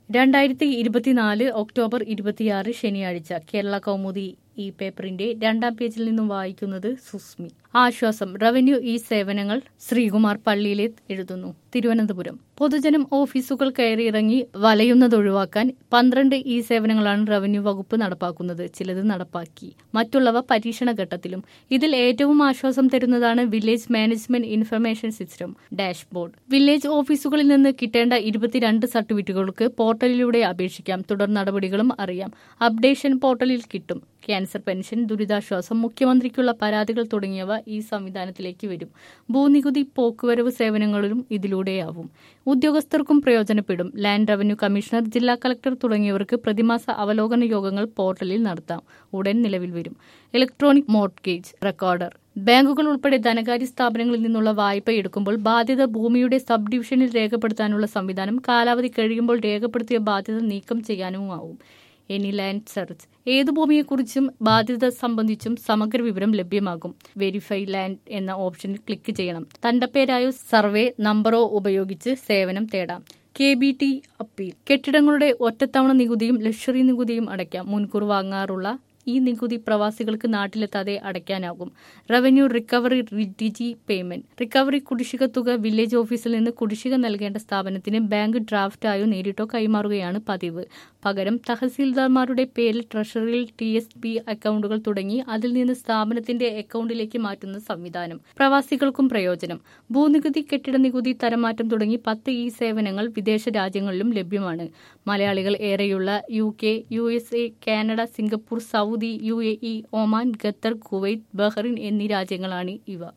രണ്ടായിരത്തി ഇരുപത്തിനാല് ഒക്ടോബർ ഇരുപത്തിയാറ് ശനിയാഴ്ച കേരള കൗമുദി ഈ പേപ്പറിന്റെ രണ്ടാം പേജിൽ നിന്നും വായിക്കുന്നത് സുസ്മി ആശ്വാസം റവന്യൂ ഈ സേവനങ്ങൾ ശ്രീകുമാർ പള്ളിയിലെ എഴുതുന്നു തിരുവനന്തപുരം പൊതുജനം ഓഫീസുകൾ കയറിയിറങ്ങി വലയുന്നത് ഒഴിവാക്കാൻ പന്ത്രണ്ട് ഈ സേവനങ്ങളാണ് റവന്യൂ വകുപ്പ് നടപ്പാക്കുന്നത് ചിലത് നടപ്പാക്കി മറ്റുള്ളവ പരീക്ഷണ ഘട്ടത്തിലും ഇതിൽ ഏറ്റവും ആശ്വാസം തരുന്നതാണ് village management information system dashboard village ഓഫീസുകളിൽ നിന്ന് കിട്ടേണ്ട ഇരുപത്തിരണ്ട് സർട്ടിഫിക്കറ്റുകൾക്ക് പോർട്ടലിലൂടെ അപേക്ഷിക്കാം തുടർ നടപടികളും അറിയാം അപ്ഡേഷൻ പോർട്ടലിൽ കിട്ടും ക്യാൻസർ പെൻഷൻ ദുരിതാശ്വാസം മുഖ്യമന്ത്രിക്കുള്ള പരാതികൾ തുടങ്ങിയവ ഈ സംവിധാനത്തിലേക്ക് വരും ഭൂനികുതി പോക്കുവരവ് സേവനങ്ങളിലും ഇതിലൂടെയാവും ഉദ്യോഗസ്ഥർക്കും പ്രയോജനപ്പെടും ലാൻഡ് റവന്യൂ കമ്മീഷണർ ജില്ലാ കളക്ടർ തുടങ്ങിയവർക്ക് പ്രതിമാസ അവലോകന യോഗങ്ങൾ പോർട്ടലിൽ നടത്താം ഉടൻ നിലവിൽ വരും ഇലക്ട്രോണിക് മോർട്ട്ഗേജ് റെക്കോർഡർ ബാങ്കുകൾ ഉൾപ്പെടെ ധനകാര്യ സ്ഥാപനങ്ങളിൽ നിന്നുള്ള വായ്പ എടുക്കുമ്പോൾ ബാധ്യത ഭൂമിയുടെ സബ് ഡിവിഷനിൽ രേഖപ്പെടുത്താനുള്ള സംവിധാനം കാലാവധി കഴിയുമ്പോൾ രേഖപ്പെടുത്തിയ ബാധ്യത നീക്കം ചെയ്യാനുമാവും എനി ലാൻഡ് സെർച്ച് ഏതു ഭൂമിയെക്കുറിച്ചും ബാധ്യത സംബന്ധിച്ചും സമഗ്ര വിവരം ലഭ്യമാകും വെരിഫൈ ലാൻഡ് എന്ന ഓപ്ഷനിൽ ക്ലിക്ക് ചെയ്യണം തണ്ടപ്പേരായോ സർവേ നമ്പറോ ഉപയോഗിച്ച് സേവനം തേടാം കെ ബി ടി അപ്പീൽ കെട്ടിടങ്ങളുടെ ഒറ്റത്തവണ നികുതിയും ലക്ഷറി നികുതിയും അടയ്ക്കാം മുൻകൂർ വാങ്ങാറുള്ള ഈ നികുതി പ്രവാസികൾക്ക് നാട്ടിലെത്താതെ അടയ്ക്കാനാകും revenue recovery digi payment recovery കുടിശ്ശിക തുക വില്ലേജ് ഓഫീസിൽ നിന്ന് കുടിശ്ശിക നൽകേണ്ട സ്ഥാപനത്തിന് ബാങ്ക് ഡ്രാഫ്റ്റായോ നേരിട്ടോ കൈമാറുകയാണ് പതിവ് പകരം തഹസീൽദാർമാരുടെ പേരിൽ ട്രഷറിയിൽ ടി എസ് ബി അക്കൗണ്ടുകൾ തുടങ്ങി അതിൽ നിന്ന് സ്ഥാപനത്തിന്റെ അക്കൗണ്ടിലേക്ക് മാറ്റുന്ന സംവിധാനം പ്രവാസികൾക്കും പ്രയോജനം ഭൂനികുതി കെട്ടിട നികുതി തരമാറ്റം തുടങ്ങി പത്ത് ഈ സേവനങ്ങൾ വിദേശ രാജ്യങ്ങളിലും ലഭ്യമാണ് മലയാളികൾ ഏറെയുള്ള U K U S A Canada Singapore Saudi U A E Oman Qatar Kuwait Bahrain എന്നീ രാജ്യങ്ങളാണ് ഇവ